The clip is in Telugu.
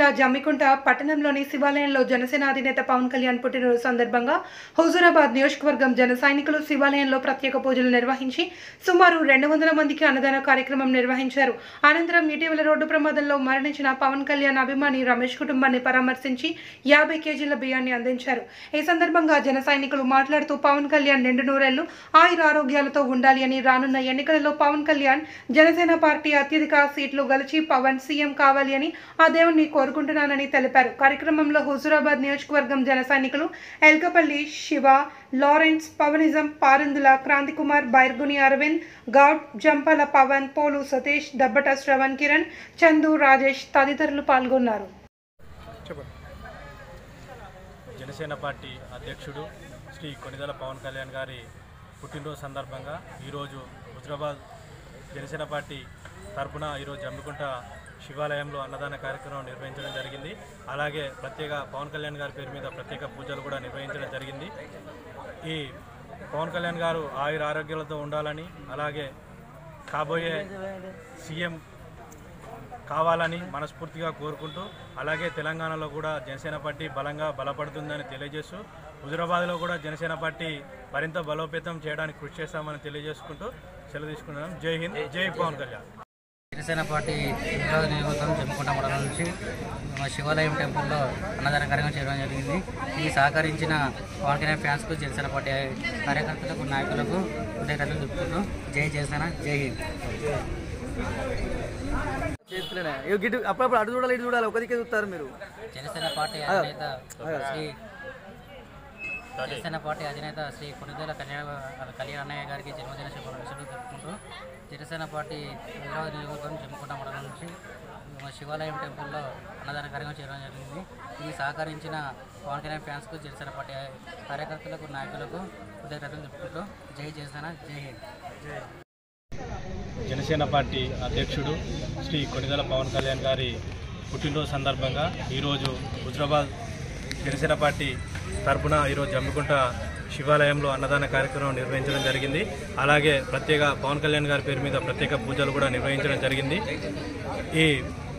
జమ్మికుంట పట్టణంలోని శివాలయంలో జనసేన అధినేత పవన్ కళ్యాణ్ పుట్టినరోజు సందర్భంగా హుజూరాబాద్ నియోజకవర్గం జన సైనికులు శివాలయంలో ప్రత్యేక పూజలు నిర్వహించి సుమారు రెండు వందల మందికి అన్నదాన కార్యక్రమం నిర్వహించారు అనంతరం ఇటీవల రోడ్డు ప్రమాదంలో మరణించిన పవన్ కళ్యాణ్ అభిమాని రమేష్ కుటుంబాన్ని పరామర్శించి యాభై కేజీల బియ్యాన్ని అందించారు ఈ సందర్భంగా జన సైనికులు మాట్లాడుతూ పవన్ కళ్యాణ్ నిండు నూరేళ్లు ఆయుర ఆరోగ్యాలతో ఉండాలి అని రానున్న ఎన్నికలలో పవన్ కళ్యాణ్ జనసేన పార్టీ అత్యధిక సీట్లు గెలిచి పవన్ సీఎం కావాలి అని ఆ దేవుణ్ణి కోరుకుంటున్నానని తెలిపారు కార్యక్రమంలో హుజూరాబాద్ నియోజకవర్గం జన సైనికులు ఎల్కపల్లి శివ లారెన్స్ పవనిజం పారందుల క్రాంతికుమార్ బైర్గుని అరవింద్ గౌడ్ జంపల పవన్ పోలు సతీష్ దబ్బట శ్రవణ్ కిరణ్ చందు రాజేష్ తదితరులు పాల్గొన్నారు జనసేన పార్టీ అధ్యక్షుడు శ్రీ కొనిదల పవన్ కళ్యాణ్ గారి పుట్టినరోజు సందర్భంగా ఈరోజు హుజరాబాద్ జనసేన పార్టీ తరపున ఈరోజు జమ్మికుంట శివాలయంలో అన్నదాన కార్యక్రమం నిర్వహించడం జరిగింది అలాగే ప్రత్యేక పవన్ కళ్యాణ్ గారి పేరు మీద ప్రత్యేక పూజలు కూడా నిర్వహించడం జరిగింది ఈ పవన్ కళ్యాణ్ గారు ఆయుర ఆరోగ్యాలతో ఉండాలని అలాగే కాబోయే సీఎం కావాలని మనస్ఫూర్తిగా కోరుకుంటూ అలాగే తెలంగాణలో కూడా జనసేన పార్టీ బలంగా బలపడుతుందని తెలియజేస్తూ హుజురాబాద్లో కూడా జనసేన పార్టీ మరింత బలోపేతం చేయడానికి కృషి చేస్తామని తెలియజేసుకుంటూ సెలవు తీసుకుంటున్నాం జై హింద్ జై పవన్ కళ్యాణ్ జనసేన పార్టీ హైదరాబాద్ నియోజకవర్గం జమ్మికుంట మండలం నుంచి మా శివాలయం టెంపుల్లో అన్నదాన కార్యక్రమం చేయడం జరిగింది ఈ సహకరించిన పవన్ కళ్యాణ్ ఫ్యాన్స్కు జనసేన పార్టీ కార్యకర్తలకు నాయకులకు కృతజ్ఞతలు చెప్పుకుంటూ జై జనసేన జై హింద్ చేతులనే ఇగో గిట్టు అప్పుడప్పుడు అటు చూడాలి ఇటు చూడాలి ఒక దిక్కే చూస్తారు మీరు జనసేన పార్టీ అధినేత శ్రీ జనసేన పార్టీ అధినేత శ్రీ కొనిదేల కళ్యాణ కళ్యాణ్ అన్నయ్య గారికి జన్మదిన శుభాకాంక్షలు జరుపుకుంటూ జనసేన పార్టీ హైదరాబాద్ నియోజకవర్గం జమ్మికుంట మండలం నుంచి మా శివాలయం టెంపుల్లో అన్నదాన కార్యక్రమం చేయడం జరిగింది ఇది సహకరించిన పవన్ కళ్యాణ్ ఫ్యాన్స్కు జనసేన పార్టీ కార్యకర్తలకు నాయకులకు కృతజ్ఞతలు చెప్పుకుంటూ జై జనసేన జై హింద్ జనసేన పార్టీ అధ్యక్షుడు శ్రీ కొనిదల పవన్ కళ్యాణ్ గారి పుట్టినరోజు సందర్భంగా ఈరోజు హుజరాబాద్ జనసేన పార్టీ తరపున ఈరోజు జమ్మికుంట శివాలయంలో అన్నదాన కార్యక్రమం నిర్వహించడం జరిగింది అలాగే ప్రత్యేక పవన్ కళ్యాణ్ గారి పేరు మీద ప్రత్యేక పూజలు కూడా నిర్వహించడం జరిగింది ఈ